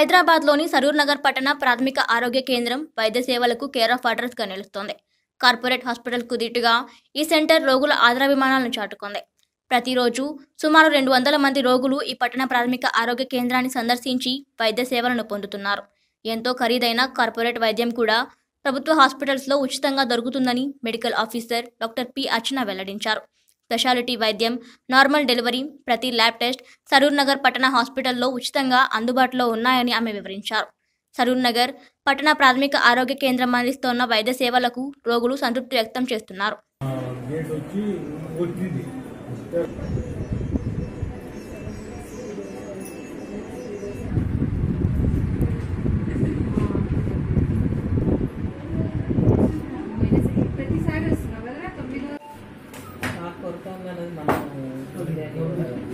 హైదరాబాద్లోని సరూర్ నగర్ పట్టణ ప్రాథమిక ఆరోగ్య కేంద్రం వైద్య సేవలకు కేర్ ఆఫ్ అడ్రస్గా నిలుస్తోంది కార్పొరేట్ హాస్పిటల్కు దీటుగా ఈ సెంటర్ రోగుల ఆదరాభిమానాలను చాటుకుంది ప్రతిరోజు సుమారు రెండు వందల మంది రోగులు ఈ పట్టణ ప్రాథమిక ఆరోగ్య కేంద్రాన్ని సందర్శించి వైద్య సేవలను పొందుతున్నారు ఎంతో ఖరీదైన కార్పొరేట్ వైద్యం కూడా ప్రభుత్వ హాస్పిటల్స్లో ఉచితంగా దొరుకుతుందని medical officer doctor P Archana వెల్లడించారు స్పెషాలిటీ వైద్యం నార్మల్ డెలివరీ ప్రతి ల్యాబ్ టెస్ట్ సరూర్ నగర్ పట్టణ హాస్పిటల్లో ఉచితంగా అందుబాటులో ఉన్నాయని ఆమె వివరించారు సరూర్ నగర్ పట్టణ ప్రాథమిక ఆరోగ్య కేంద్రం అందిస్తోన్న వైద్య సేవలకు రోగులు సంతృప్తి వ్యక్తం చేస్తున్నారు గేట్ వచ్చి వచ్చింది ప్రతిసారి వస్తున్నావు కదా తొమ్మిది నాకు కొరకంగా అనేది మనం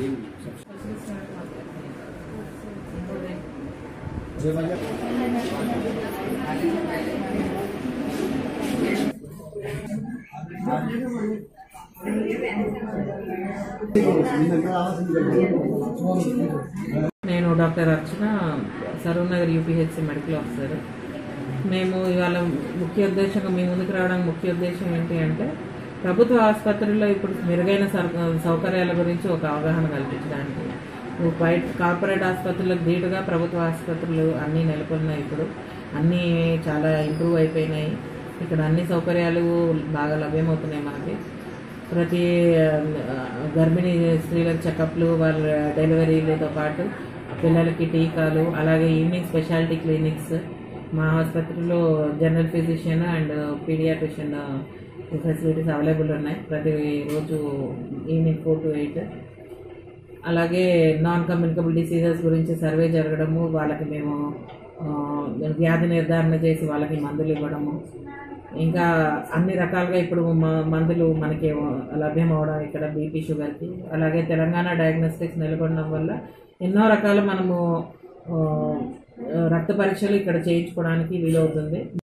నేను doctor Archana Saroor Nagar UPHC medical officer మేము ఇవాళ ముఖ్య ఉద్దేశంగా మీ ముందుకు రావడానికి ముఖ్య ఉద్దేశం ఏంటి అంటే ప్రభుత్వ ఆసుపత్రుల్లో ఇప్పుడు మెరుగైన సౌ- సౌకర్యాల గురించి ఒక అవగాహన కల్పించడానికి బయట కార్పొరేట్ ఆసుపత్రులకు ధీటుగా ప్రభుత్వ ఆసుపత్రులు అన్నీ నెలకొన్నాయి ఇప్పుడు అన్నీ చాలా ఇంప్రూవ్ అయిపోయినాయి ఇక్కడ అన్ని సౌకర్యాలు బాగా లభ్యమవుతున్నాయి మనకి ప్రతి ఆ, గర్భిణీ స్త్రీలకు చెకప్లు వాళ్ళ డెలివరీలతో పాటు పిల్లలకి టీకాలు అలాగే ఈవినింగ్ స్పెషాలిటీ క్లినిక్స్ మా ఆసుపత్రిలో general physician and paediatrician facilities available ఉన్నాయి ప్రతి రోజు ఈవినింగ్ ఫోర్ టు ఎయిట్ అలాగే నాన్ కమ్యూనికబుల్ డిసీజెస్ గురించి సర్వే జరగడము వాళ్ళకి మేము ఆ, వ్యాధి నిర్ధారణ చేసి వాళ్ళకి మందులు ఇవ్వడము ఇంకా అన్ని రకాలుగా ఇప్పుడు మ- మందులు మనకి లభ్యం అవడం ఇక్కడ బీపీ షుగర్కి అలాగే తెలంగాణ డయాగ్నోస్టిక్స్ నెలకొనడం వల్ల ఎన్నో రకాల మనము ఆ, రక్త పరీక్షలు ఇక్కడ చేయించుకోవడానికి వీలవుతుంది